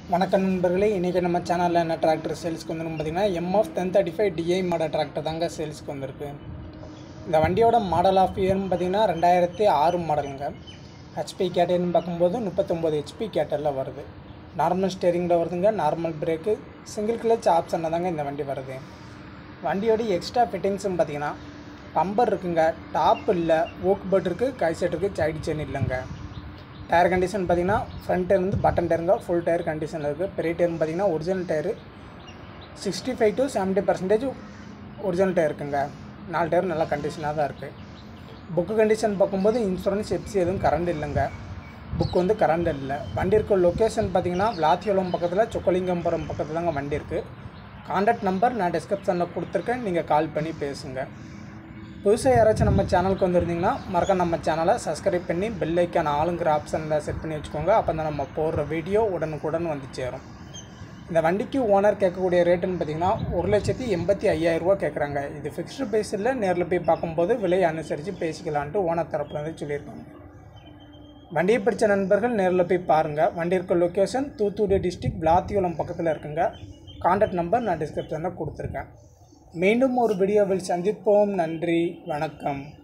வணக்கம் நண்பர்களே இன்றைக்கி நம்ம சேனலில் என்ன டிராக்டர் சேல்ஸ்க்கு வந்துருக்கு பார்த்தீங்கன்னா MF ten thirty five DI model tractor தாங்க சேல்ஸ்க்கு வந்திருக்கு இந்த வண்டியோட மாடல் ஆஃப் இயர்னு பார்த்தீங்கன்னா ரெண்டாயிரத்தி ஆறு மாடலுங்க ஹெச்பி கேட்டர்னு பார்க்கும்போது முப்பத்தொம்போது ஹெச்பி கேட்டரில் வருது நார்மல் ஸ்டேரிங்கில் வருதுங்க நார்மல் பிரேக்கு சிங்கிள் கிளச் ஆப்ஷனில் தாங்க இந்த வண்டி வருது வண்டியோட எக்ஸ்ட்ரா ஃபிட்டிங்ஸ்னு பார்த்தீங்கன்னா பம்பர் இருக்குங்க டாப் இல்லை ஓக் பட் இருக்குது கை செட் இருக்குது சைடு செயின் இல்லைங்க டயர் கண்டிஷன் பார்த்தீங்கன்னா ஃப்ரண்ட் டயர் வந்து பட்டன் டயருங்க ஃபுல் டயர் கண்டிஷனில் இருக்குது பெரிய டயர்னு பார்த்தீங்கன்னா original tyre sixty five to seventy percentage original tyre இருக்குங்க நாலு டயர் நல்ல கண்டிஷனாக தான் இருக்குது புக்கு கண்டிஷன் பார்க்கும்போது இன்சூரன்ஸ் எப்சி எதுவும் கரண்ட் இல்லைங்க புக் வந்து கரண்ட் இல்லை வண்டி இருக்க லொக்கேஷன் பார்த்தீங்கன்னா விளாத்தியோளம் பக்கத்தில் சொக்கலிங்கம்புரம் பக்கத்தில் தாங்க வண்டி இருக்குது காண்டாக்ட் நம்பர் நான் டிஸ்கிரிப்ஷனில் கொடுத்துருக்கேன் நீங்கள் கால் பண்ணி பேசுங்க புதுசாக யாராச்சும் நம்ம சேனலுக்கு வந்திருந்தீங்கன்னா மறக்க நம்ம சேனலை சப்ஸ்கிரைப் பண்ணி பெல் ஐக்கான் ஆளுங்கிற ஆப்ஷனில் செட் பண்ணி வச்சுக்கோங்க அப்போ தான் நம்ம போடுற வீடியோ உடனுக்குடன் வந்து சேரும் இந்த வண்டிக்கு ஓனர் கேட்கக்கூடிய ரேட்டுன்னு பார்த்தீங்கன்னா ஒரு லட்சத்தி எண்பத்தி ஐயாயிரரூவா கேட்குறாங்க இது ஃபிக்ஸ்டு ப்ரைஸ் இல்லை நேரில் போய் பார்க்கும்போது விலையை அனுசரித்து பேசிக்கலான்ட்டு ஓனர் தரப்புலேருந்து சொல்லியிருக்காங்க வண்டியை பிடிச்ச நண்பர்கள் நேரில் போய் பாருங்கள் வண்டி இருக்க லொக்கேஷன் தூத்துக்குடி டிஸ்ட்ரிக்ட் விளாத்தியோளம் பக்கத்தில் இருக்குங்க காண்டாக்ட் நம்பர் நான் டிஸ்கிரிப்ஷனில் கொடுத்துருக்கேன் மீண்டும் ஒரு வீடியோவில் சந்திப்போம் நன்றி வணக்கம்